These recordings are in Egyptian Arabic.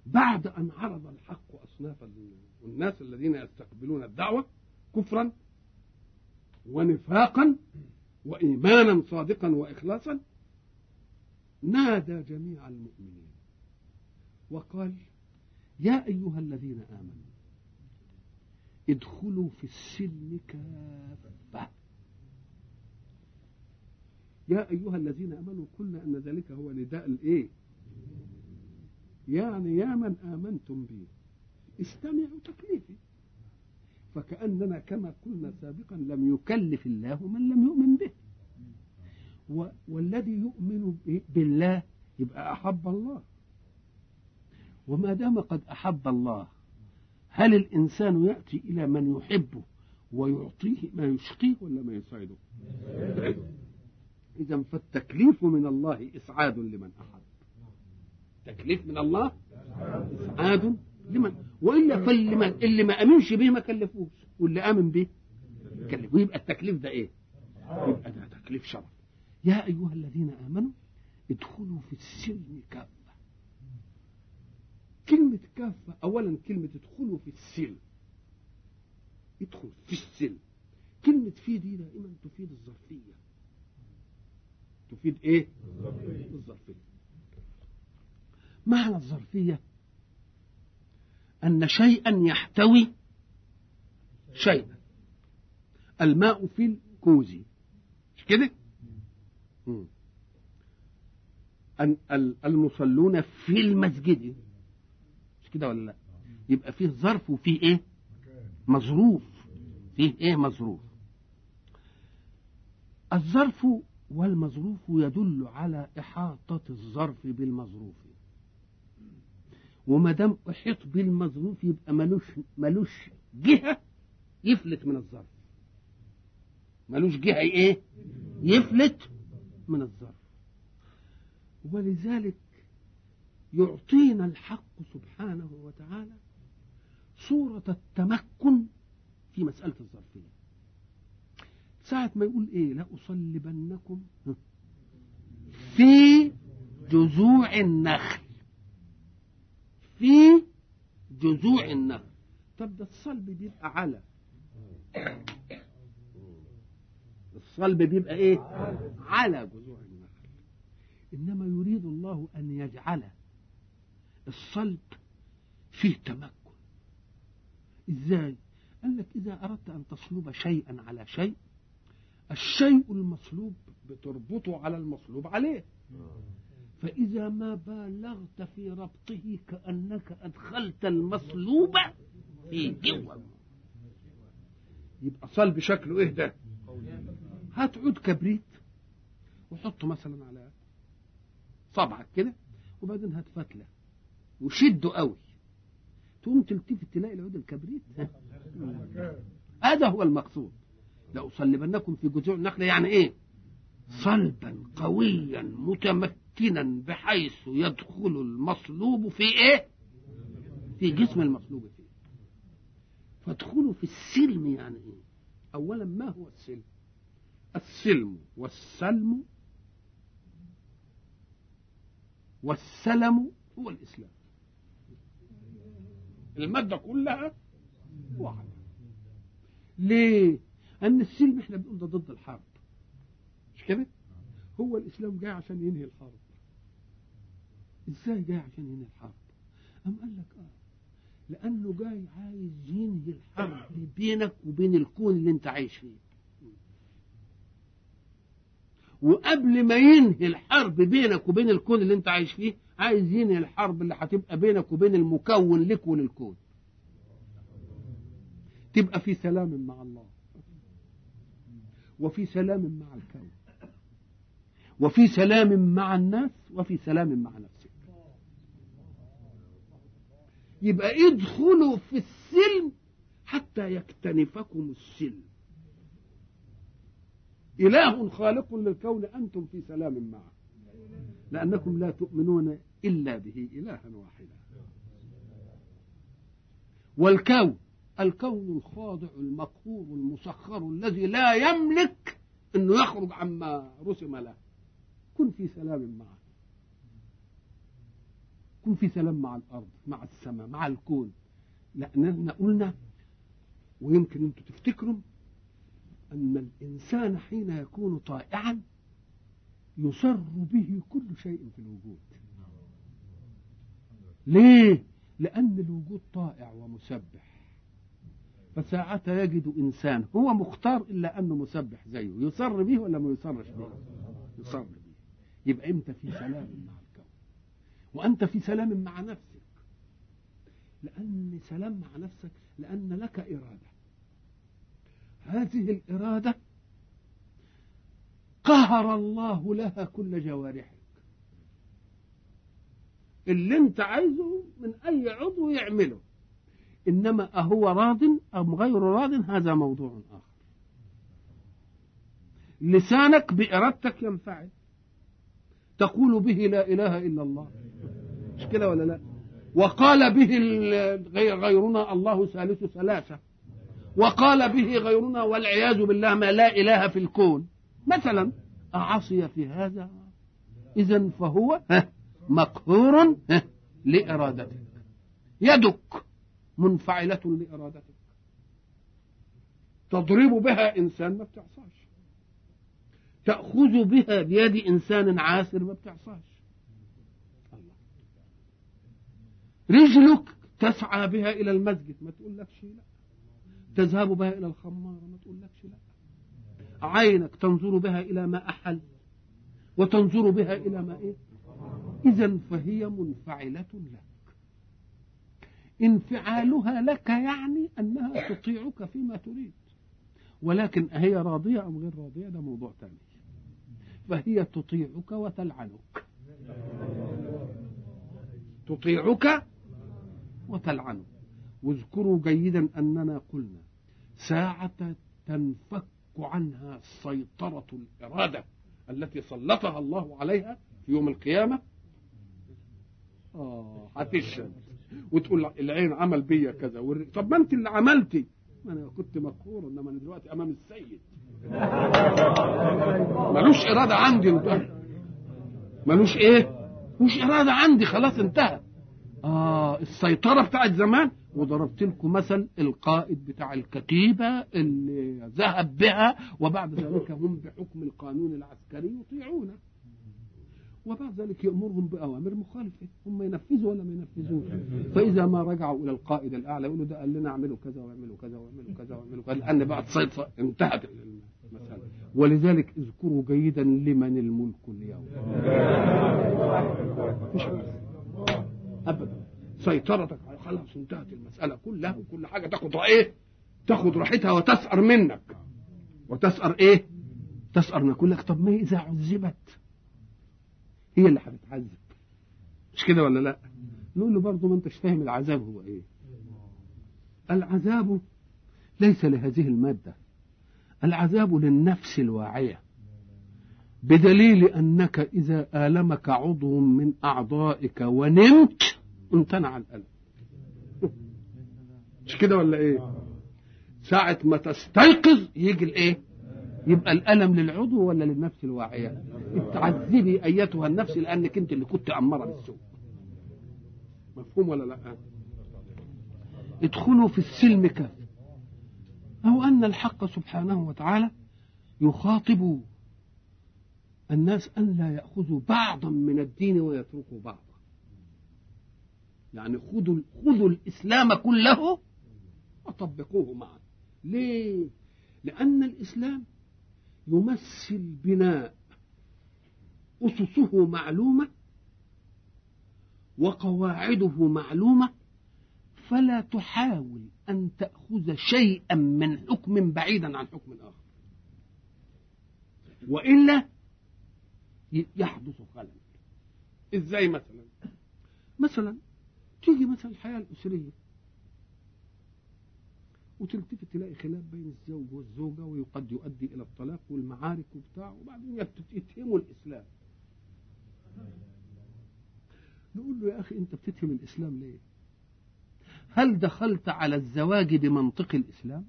بعد أن عرض الحق أصناف الناس الذين يستقبلون الدعوة كفرا ونفاقا وإيمانا صادقا وإخلاصا نادى جميع المؤمنين وقال يا أيها الذين آمنوا ادخلوا في السلم كافة يا أيها الذين آمنوا قلنا أن ذلك هو نداء الإيه يعني يا من آمنتم بي استمعوا تكليفي فكأننا كما قلنا سابقا لم يكلف الله من لم يؤمن به والذي يؤمن بالله يبقى أحب الله وما دام قد أحب الله هل الإنسان يأتي إلى من يحبه ويعطيه ما يشقيه ولا ما يسعده إذا فالتكليف من الله إسعاد لمن أحب تكليف من الله إسعاد لمن وإلا فاللي ما اللي ما أمنش به ما كلفوش واللي آمن به كلفوه يبقى التكليف ده إيه؟ يبقى ده تكليف شرف يا أيها الذين آمنوا ادخلوا في السلم كافة كلمة كافة أولا كلمة ادخلوا في السلم ادخل في السلم كلمة في دي دائما تفيد الظرفية تفيد ايه الظرفية, الظرفية. معنى الظرفية أن شيئا يحتوي شيئا الماء في الكوز مش كده أن المصلون في المسجد مش كده ولا لا يبقى فيه ظرف وفيه ايه مظروف فيه ايه مظروف الظرف والمظروف يدل على إحاطة الظرف بالمظروف وما دام أحيط بالمظروف يبقى ملوش ملوش جهة يفلت من الظرف ملوش جهة إيه؟ يفلت من الظرف ولذلك يعطينا الحق سبحانه وتعالى صورة التمكن في مسألة الظرفية ساعة ما يقول ايه لأصلبنكم في جذوع النخل في جذوع النخل طب ده الصلب بيبقى على الصلب بيبقى ايه على جذوع النخل انما يريد الله ان يجعل الصلب فيه تمكن ازاي قال لك اذا اردت ان تصلب شيئا على شيء الشيء المصلوب بتربطه على المصلوب عليه فإذا ما بالغت في ربطه كأنك أدخلت المصلوب في جوه يبقى صلب شكله إيه ده هات عود كبريت وحطه مثلا على صبعك كده وبعدين هات فتلة وشده قوي تقوم تلتفت تلاقي العود الكبريت هذا هو المقصود لأصلبنكم في جذوع النخلة يعني إيه صلبا قويا متمكنا بحيث يدخل المصلوب في إيه في جسم المصلوب فيه فادخلوا في السلم يعني إيه أولا ما هو السلم السلم والسلم والسلم هو الإسلام المادة كلها واحدة ليه أن السلم احنا بنقول ده ضد الحرب مش كده هو الإسلام جاي عشان ينهي الحرب إزاي جاي عشان ينهي الحرب أم قال لك آه لأنه جاي عايز ينهي الحرب بينك وبين الكون اللي أنت عايش فيه وقبل ما ينهي الحرب بينك وبين الكون اللي أنت عايش فيه عايز ينهي الحرب اللي هتبقى بينك وبين المكون لك وللكون تبقى في سلام مع الله وفي سلام مع الكون وفي سلام مع الناس وفي سلام مع نفسك يبقى ادخلوا في السلم حتى يكتنفكم السلم إله خالق للكون أنتم في سلام معه لأنكم لا تؤمنون إلا به إلها واحدا والكون الكون الخاضع المقهور المسخر الذي لا يملك انه يخرج عما رسم له كن في سلام معه يكون في سلام مع الارض مع السماء مع الكون لاننا قلنا ويمكن انتم تفتكروا ان الانسان حين يكون طائعا يسر به كل شيء في الوجود ليه لان الوجود طائع ومسبح فساعتها يجد انسان هو مختار الا انه مسبح زيه يسر به ولا ما يسرش به يسر به يبقى انت في سلام مع الكون وانت في سلام مع نفسك لان سلام مع نفسك لان لك اراده هذه الاراده قهر الله لها كل جوارحك اللي انت عايزه من اي عضو يعمله انما اهو راض ام غير راض هذا موضوع اخر لسانك بارادتك ينفعل تقول به لا اله الا الله مش كده ولا لا وقال به غيرنا الله ثالث ثلاثه وقال به غيرنا والعياذ بالله ما لا اله في الكون مثلا أعصي في هذا إذا فهو مقهور لإرادتك يدك منفعلة لإرادتك تضرب بها إنسان ما بتعصاش تأخذ بها بيد إنسان عاسر ما بتعصاش الله رجلك تسعى بها إلى المسجد ما تقول لك شيء لا تذهب بها إلى الخمارة ما تقول لك شيء لا عينك تنظر بها إلى ما أحل وتنظر بها إلى ما إيه إذا فهي منفعلة لك انفعالها لك يعني أنها تطيعك فيما تريد ولكن هي راضية أم غير راضية ده موضوع ثاني فهي تطيعك وتلعنك تطيعك وتلعنك واذكروا جيدا أننا قلنا ساعة تنفك عنها سيطرة الإرادة التي سلطها الله عليها في يوم القيامة آه هتشهد وتقول العين عمل بيا كذا والر... طب ما انت اللي عملتي ما انا كنت مقهور انما انا دلوقتي امام السيد ملوش اراده عندي انتهى ملوش ايه مش اراده عندي خلاص انتهى اه السيطره بتاعت زمان وضربت لكم مثل القائد بتاع الكتيبة اللي ذهب بها وبعد ذلك هم بحكم القانون العسكري يطيعونه وبعد ذلك يأمرهم بأوامر مخالفة هم ينفذوا ولا ما ينفذوش فإذا ما رجعوا إلى القائد الأعلى يقولوا ده قال لنا اعملوا كذا واعملوا كذا واعملوا كذا واعملوا كذا لأن بعد سيطرة انتهت المسألة ولذلك اذكروا جيدا لمن الملك اليوم مش أبدا سيطرتك خلاص انتهت المسألة كلها وكل حاجة تاخد ايه تاخد راحتها وتسأر منك وتسأر ايه تسأر نقول لك طب ما إذا عذبت هي اللي هتتعذب مش كده ولا لا نقول له برضه ما انتش فاهم العذاب هو ايه العذاب ليس لهذه المادة العذاب للنفس الواعية بدليل أنك إذا آلمك عضو من أعضائك ونمت امتنع الألم مش كده ولا ايه ساعة ما تستيقظ يجي الايه يبقى الألم للعضو ولا للنفس الواعية تعذبي أيتها النفس لأنك أنت اللي كنت أمارة بالسوء مفهوم ولا لا ادخلوا في السلم كافة أو أن الحق سبحانه وتعالى يخاطب الناس أن لا يأخذوا بعضا من الدين ويتركوا بعضا يعني خذوا خذوا الإسلام كله وطبقوه معا ليه لأن الإسلام يمثل بناء أسسه معلومة وقواعده معلومة فلا تحاول أن تأخذ شيئا من حكم بعيدا عن حكم آخر وإلا يحدث خلل إزاي مثلا مثلا تيجي مثلا الحياة الأسرية وتلتفت تلاقي خلاف بين الزوج والزوجة وقد يؤدي إلى الطلاق والمعارك وبتاع وبعدين يتهموا الإسلام نقول له يا أخي أنت بتتهم الإسلام ليه هل دخلت على الزواج بمنطق الإسلام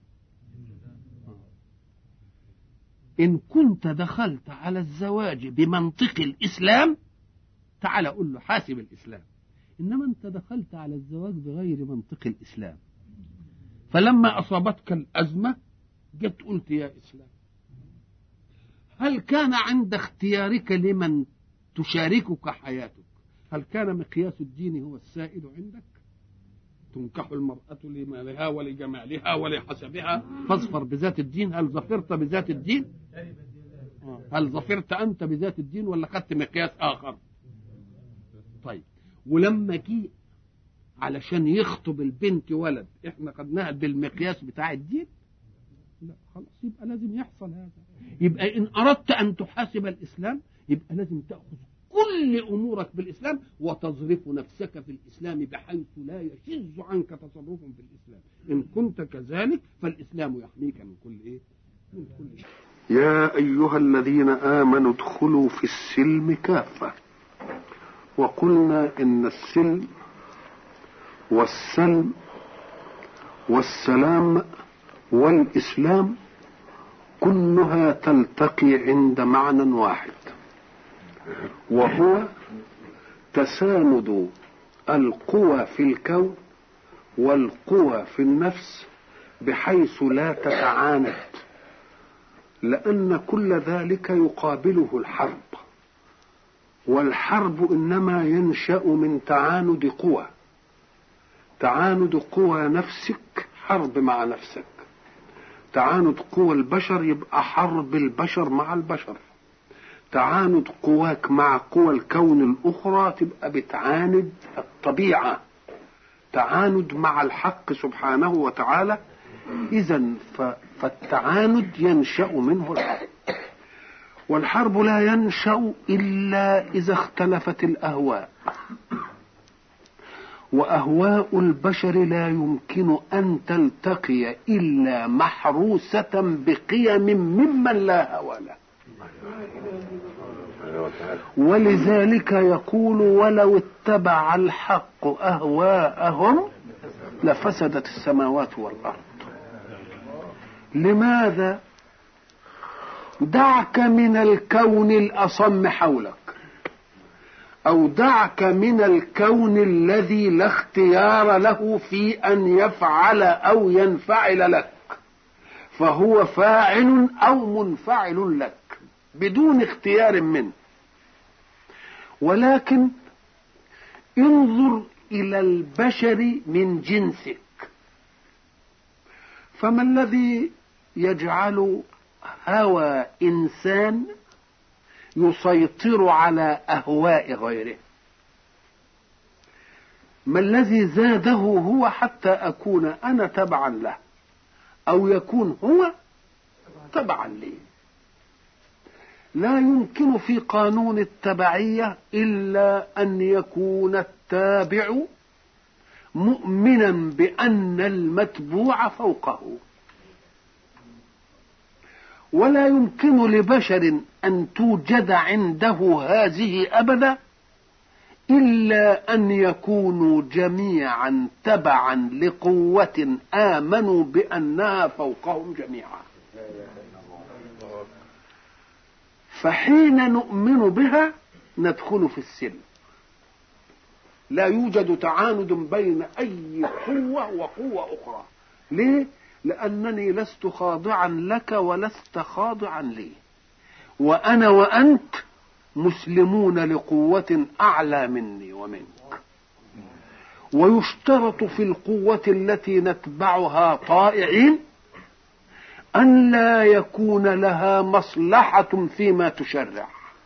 إن كنت دخلت على الزواج بمنطق الإسلام تعال قل له حاسب الإسلام إنما أنت دخلت على الزواج بغير منطق الإسلام فلما أصابتك الأزمة جت قلت يا إسلام هل كان عند اختيارك لمن تشاركك حياتك هل كان مقياس الدين هو السائد عندك تنكح المرأة لمالها ولجمالها ولحسبها فاظفر بذات الدين هل ظفرت بذات الدين هل ظفرت أنت بذات الدين ولا خدت مقياس آخر طيب ولما جه علشان يخطب البنت ولد احنا خدناها بالمقياس بتاع الدين لا خلاص يبقى لازم يحصل هذا يبقى ان اردت ان تحاسب الاسلام يبقى لازم تاخذ كل امورك بالاسلام وتظرف نفسك في الاسلام بحيث لا يشذ عنك تصرف في الاسلام ان كنت كذلك فالاسلام يحميك من كل ايه من كل شيء يا أيها الذين آمنوا ادخلوا في السلم كافة وقلنا إن السلم والسلم والسلام والإسلام كلها تلتقي عند معنى واحد وهو تساند القوى في الكون والقوى في النفس بحيث لا تتعاند لأن كل ذلك يقابله الحرب والحرب إنما ينشأ من تعاند قوى تعاند قوى نفسك حرب مع نفسك تعاند قوى البشر يبقى حرب البشر مع البشر تعاند قواك مع قوى الكون الأخرى تبقى بتعاند الطبيعة تعاند مع الحق سبحانه وتعالى إذا فالتعاند ينشأ منه الحرب والحرب لا ينشأ إلا إذا اختلفت الأهواء وأهواء البشر لا يمكن أن تلتقي إلا محروسة بقيم ممن لا هوى له ولذلك يقول ولو اتبع الحق أهواءهم لفسدت السماوات والأرض لماذا دعك من الكون الأصم حولك أو دعك من الكون الذي لا اختيار له في أن يفعل أو ينفعل لك فهو فاعل أو منفعل لك بدون اختيار منه ولكن انظر إلى البشر من جنسك فما الذي يجعل هوى إنسان يسيطر على أهواء غيره ما الذي زاده هو حتى أكون أنا تبعا له أو يكون هو تبعا لي لا يمكن في قانون التبعية إلا أن يكون التابع مؤمنا بأن المتبوع فوقه ولا يمكن لبشر أن توجد عنده هذه أبدا إلا أن يكونوا جميعا تبعا لقوة آمنوا بأنها فوقهم جميعا فحين نؤمن بها ندخل في السلم لا يوجد تعاند بين أي قوة وقوة أخرى ليه؟ لأنني لست خاضعا لك ولست خاضعا لي وأنا وأنت مسلمون لقوة أعلى مني ومنك ويشترط في القوة التي نتبعها طائعين أن لا يكون لها مصلحة فيما تشرع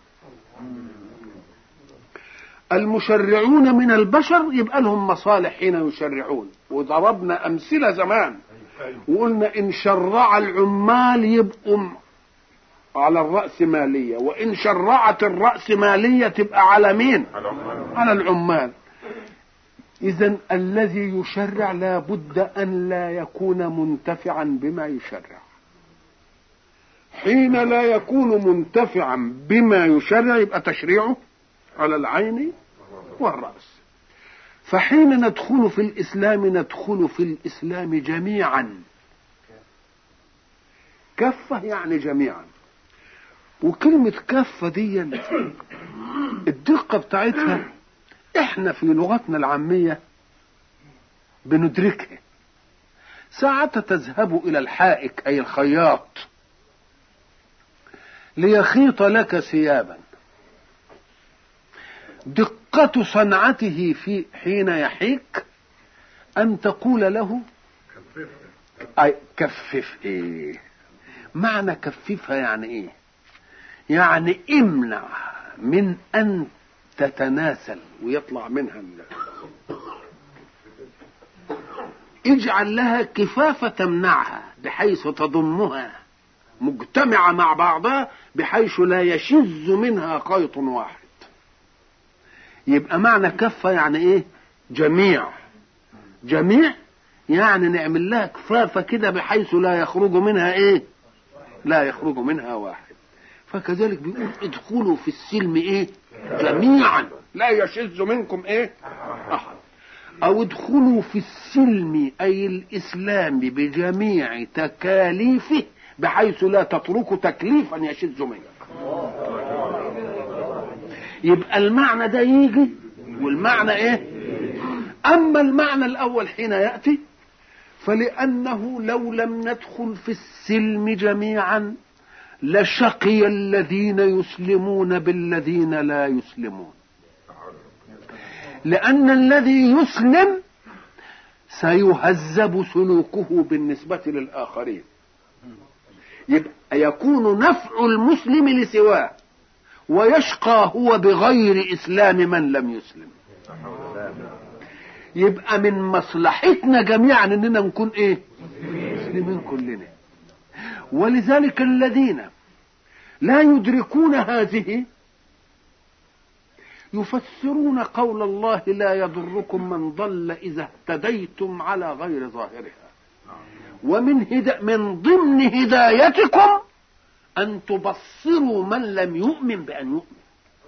المشرعون من البشر يبقى لهم مصالح حين يشرعون وضربنا أمثلة زمان وقلنا إن شرع العمال يبقوا على الرأسمالية وإن شرعت الرأسمالية تبقى على مين على العمال إذا الذي يشرع لا بد أن لا يكون منتفعا بما يشرع حين لا يكون منتفعا بما يشرع يبقى تشريعه على العين والرأس فحين ندخل في الإسلام ندخل في الإسلام جميعا كفة يعني جميعا وكلمة كفة دي الدقة بتاعتها احنا في لغتنا العامية بندركها ساعة تذهب إلى الحائك أي الخياط ليخيط لك ثيابا دقة صنعته في حين يحيك أن تقول له أي كفف إيه معنى كففها يعني إيه يعني امنع من أن تتناسل ويطلع منها اجعل لها كفافة تمنعها بحيث تضمها مجتمعة مع بعضها بحيث لا يشذ منها خيط واحد يبقى معنى كفة يعني ايه جميع جميع يعني نعمل لها كفافة كده بحيث لا يخرج منها ايه لا يخرج منها واحد فكذلك بيقول ادخلوا في السلم ايه جميعا لا يشذ منكم ايه احد او ادخلوا في السلم اي الاسلام بجميع تكاليفه بحيث لا تتركوا تكليفا يشذ منك يبقى المعنى ده يجي والمعنى ايه اما المعنى الاول حين ياتي فلانه لو لم ندخل في السلم جميعا لشقي الذين يسلمون بالذين لا يسلمون لأن الذي يسلم سيهذب سلوكه بالنسبة للآخرين يبقى يكون نفع المسلم لسواه ويشقى هو بغير إسلام من لم يسلم يبقى من مصلحتنا جميعا اننا نكون ايه مسلمين كلنا ولذلك الذين لا يدركون هذه يفسرون قول الله لا يضركم من ضل اذا اهتديتم على غير ظاهرها ومن هدا من ضمن هدايتكم ان تبصروا من لم يؤمن بان يؤمن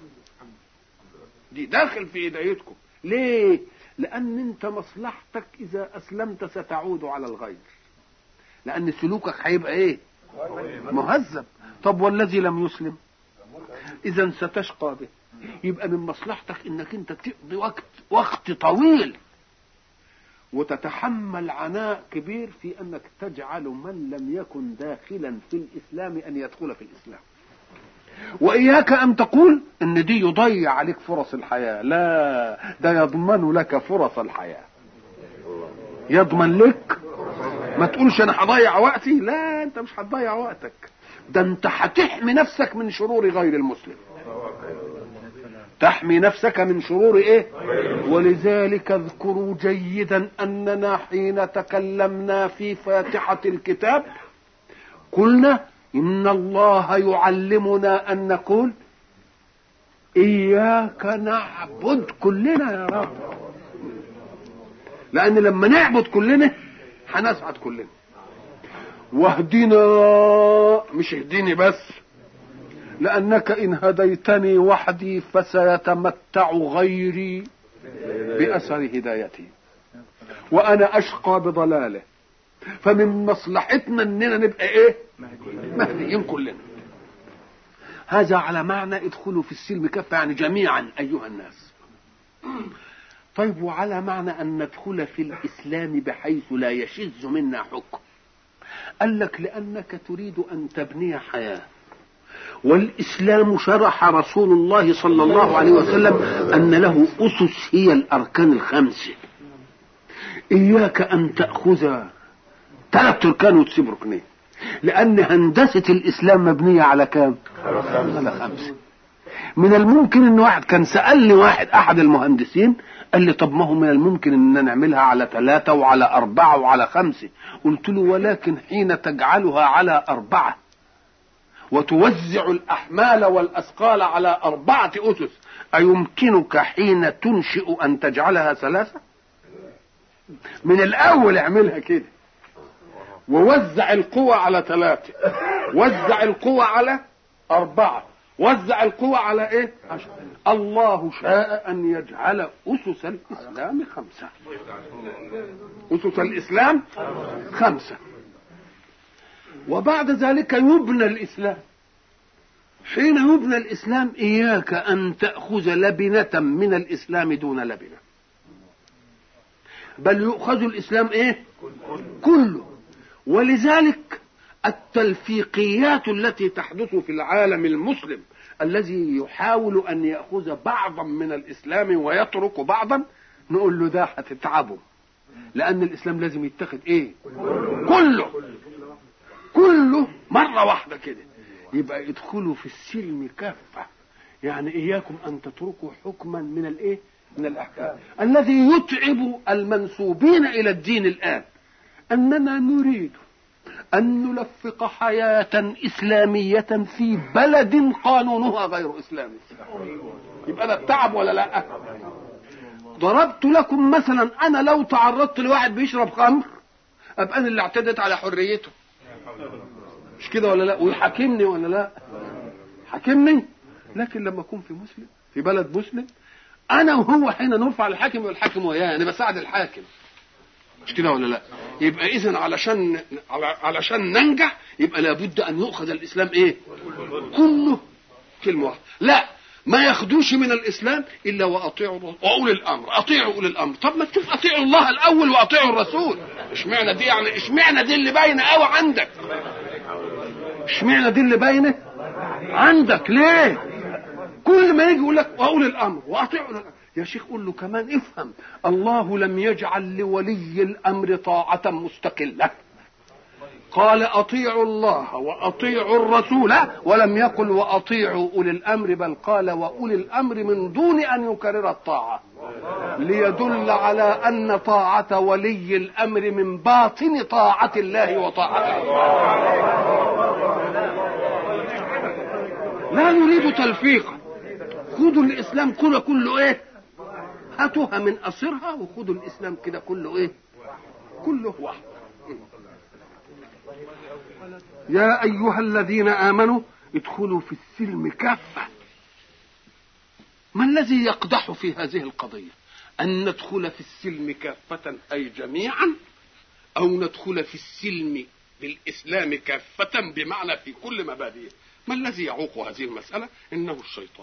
دي داخل في هدايتكم ليه لان انت مصلحتك اذا اسلمت ستعود على الغير لان سلوكك هيبقى ايه مهذب طب والذي لم يسلم اذا ستشقى به يبقى من مصلحتك انك انت تقضي وقت وقت طويل وتتحمل عناء كبير في انك تجعل من لم يكن داخلا في الاسلام ان يدخل في الاسلام واياك ان تقول ان دي يضيع عليك فرص الحياه لا ده يضمن لك فرص الحياه يضمن لك ما تقولش انا هضيع وقتي لا انت مش هتضيع وقتك ده انت هتحمي نفسك من شرور غير المسلم تحمي نفسك من شرور ايه ولذلك اذكروا جيدا اننا حين تكلمنا في فاتحه الكتاب قلنا ان الله يعلمنا ان نقول اياك نعبد كلنا يا رب لان لما نعبد كلنا هنسعد كلنا واهدنا مش اهديني بس لأنك إن هديتني وحدي فسيتمتع غيري بأثر هدايتي وأنا أشقى بضلاله فمن مصلحتنا إننا نبقى إيه؟ مهديين كلنا هذا على معنى ادخلوا في السلم كفة يعني جميعا أيها الناس طيب وعلى معنى أن ندخل في الإسلام بحيث لا يشذ منا حكم قال لك لأنك تريد أن تبني حياة والإسلام شرح رسول الله صلى الله عليه وسلم أن له أسس هي الأركان الخمسة إياك أن تأخذ ثلاث أركان وتسيب ركنين لأن هندسة الإسلام مبنية على كام؟ على خمسة من الممكن ان واحد كان سالني واحد احد المهندسين قال لي طب ما هو من الممكن ان نعملها على ثلاثة وعلى أربعة وعلى خمسة قلت له ولكن حين تجعلها على أربعة وتوزع الأحمال والأثقال على أربعة أسس أيمكنك حين تنشئ أن تجعلها ثلاثة من الأول اعملها كده ووزع القوة على ثلاثة وزع القوة على أربعة وزع القوة على ايه عشر. الله شاء ان يجعل اسس الاسلام خمسة اسس الاسلام خمسة وبعد ذلك يبنى الاسلام حين يبنى الإسلام إياك أن تأخذ لبنة من الإسلام دون لبنة بل يؤخذ الإسلام إيه كله ولذلك التلفيقيات التي تحدث في العالم المسلم الذي يحاول أن يأخذ بعضا من الإسلام ويترك بعضا نقول له ده هتتعبه لأن الإسلام لازم يتخذ إيه كله كله مرة واحدة كده يبقى ادخلوا في السلم كافة يعني إياكم أن تتركوا حكما من الإيه من الأحكام الذي يتعب المنسوبين إلى الدين الآن أننا نريد أن نلفق حياة إسلامية في بلد قانونها غير إسلامي يبقى ده التعب ولا لا ضربت لكم مثلا أنا لو تعرضت لواحد بيشرب خمر أبقى أنا اللي اعتدت على حريته مش كده ولا لا ويحاكمني ولا لا حاكمني لكن لما أكون في مسلم في بلد مسلم أنا وهو حين نرفع الحاكم والحاكم وياه أنا بساعد الحاكم مش كده ولا لا يبقى اذا علشان علشان ننجح يبقى لابد ان يؤخذ الاسلام ايه كله كلمه واحده لا ما ياخدوش من الاسلام الا واطيعوا واولي الامر اطيعوا اولي الامر طب ما تشوف اطيعوا الله الاول واطيعوا الرسول اشمعنى دي يعني اشمعنى دي اللي باينه قوي عندك اشمعنى دي اللي باينه عندك ليه كل ما يجي يقول لك واولي الامر واطيعوا الامر يا شيخ قول له كمان افهم الله لم يجعل لولي الامر طاعه مستقله قال اطيعوا الله واطيعوا الرسول ولم يقل واطيعوا اولي الامر بل قال واولي الامر من دون ان يكرر الطاعه ليدل على ان طاعه ولي الامر من باطن طاعه الله وطاعته لا نريد تلفيقا خذوا الاسلام كله كله ايه هاتوها من قصرها وخذوا الاسلام كده كله ايه كله واحد يا ايها الذين امنوا ادخلوا في السلم كافه ما الذي يقدح في هذه القضيه ان ندخل في السلم كافه اي جميعا او ندخل في السلم بالاسلام كافه بمعنى في كل مبادئه ما الذي يعوق هذه المساله انه الشيطان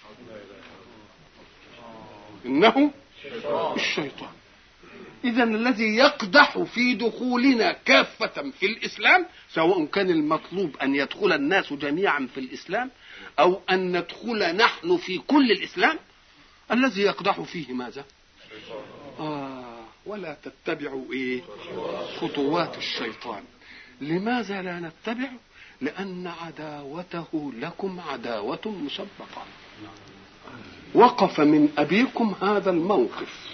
انه الشيطان اذا الذي يقدح في دخولنا كافه في الاسلام سواء كان المطلوب ان يدخل الناس جميعا في الاسلام او ان ندخل نحن في كل الاسلام الذي يقدح فيه ماذا آه ولا تتبعوا ايه خطوات الشيطان لماذا لا نتبع لان عداوته لكم عداوه مسبقه وقف من أبيكم هذا الموقف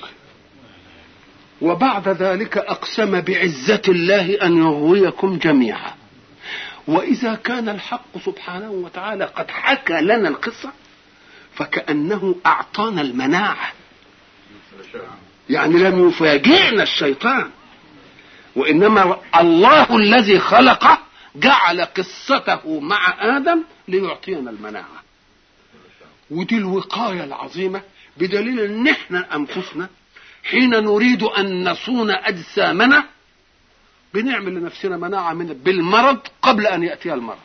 وبعد ذلك أقسم بعزة الله أن يغويكم جميعا وإذا كان الحق سبحانه وتعالى قد حكى لنا القصة فكأنه أعطانا المناعة يعني لم يفاجئنا الشيطان وإنما الله الذي خلقه جعل قصته مع آدم ليعطينا المناعة ودي الوقايه العظيمه بدليل ان احنا انفسنا حين نريد ان نصون اجسامنا بنعمل لنفسنا مناعه من بالمرض قبل ان ياتي المرض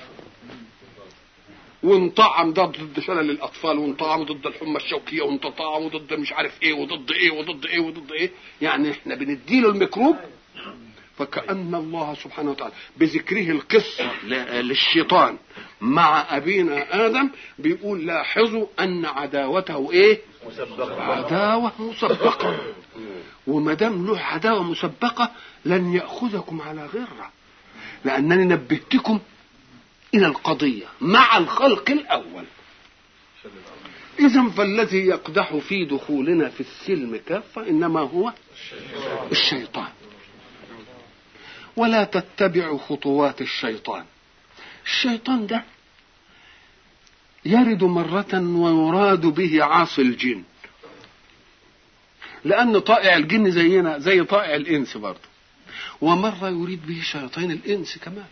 ونطعم ده ضد شلل الاطفال ونطعم ضد الحمى الشوكيه ونطعم ضد مش عارف ايه وضد ايه وضد ايه وضد ايه يعني احنا بنديله الميكروب فكأن الله سبحانه وتعالى بذكره القصة للشيطان مع أبينا آدم بيقول لاحظوا أن عداوته إيه؟ مسبقة عداوة مسبقة وما دام له عداوة مسبقة لن يأخذكم على غرة لأنني نبهتكم إلى القضية مع الخلق الأول إذا فالذي يقدح في دخولنا في السلم كافة إنما هو الشيطان ولا تتبعوا خطوات الشيطان الشيطان ده يرد مرة ويراد به عاصي الجن لأن طائع الجن زينا زي طائع الإنس برضه ومرة يريد به شياطين الإنس كمان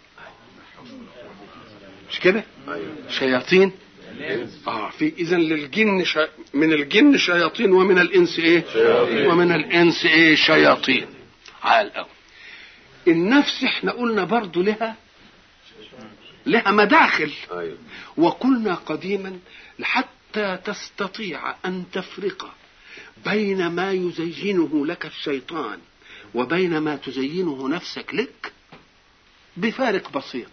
مش كده؟ شياطين اه في اذا للجن شا... من الجن شياطين ومن الانس ايه؟ شياطين. ومن الانس ايه؟ شياطين. عال قوي. النفس احنا قلنا برضو لها لها مداخل ايوه وقلنا قديما حتى تستطيع أن تفرق بين ما يزينه لك الشيطان وبين ما تزينه نفسك لك بفارق بسيط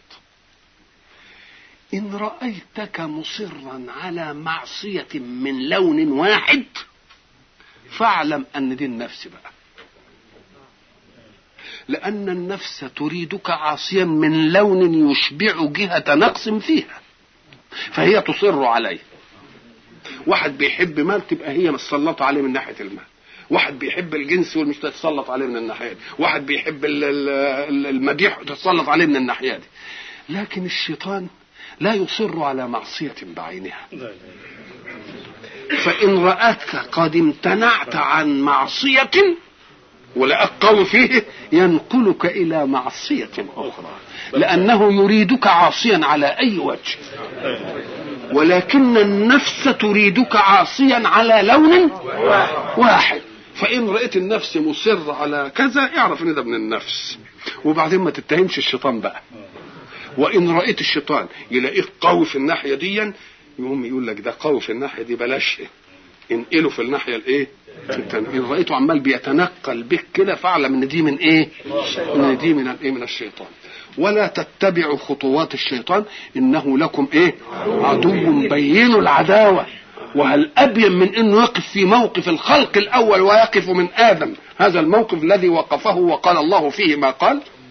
إن رأيتك مصرا على معصية من لون واحد فاعلم أن دي النفس بقى لأن النفس تريدك عاصيا من لون يشبع جهة نقص فيها فهي تصر عليه واحد بيحب مال تبقى هي مسلطة عليه من ناحية المال واحد بيحب الجنس والمش تتسلط عليه من الناحية دي واحد بيحب ال- ال- المديح وتتسلط عليه من الناحية دي لكن الشيطان لا يصر على معصية بعينها فإن رأتك قد امتنعت عن معصية ولقاك قوي فيه ينقلك إلى معصية أخرى لأنه يريدك عاصيا على أي وجه ولكن النفس تريدك عاصيا على لون واحد فإن رأيت النفس مصر على كذا اعرف إن ده من النفس وبعدين ما تتهمش الشيطان بقى وإن رأيت الشيطان يلاقيك قوي في الناحية دي يقوم يقول لك ده قوي في الناحية دي بلاش انقله في الناحية الإيه؟ انت ان رأيته عمال بيتنقل بك كده فاعلم ان دي من ايه؟ ان دي من الايه؟ من الشيطان. ولا تتبعوا خطوات الشيطان انه لكم ايه؟ عدو بين العداوه وهل ابين من انه يقف في موقف الخلق الاول ويقف من ادم هذا الموقف الذي وقفه وقال الله فيه ما قال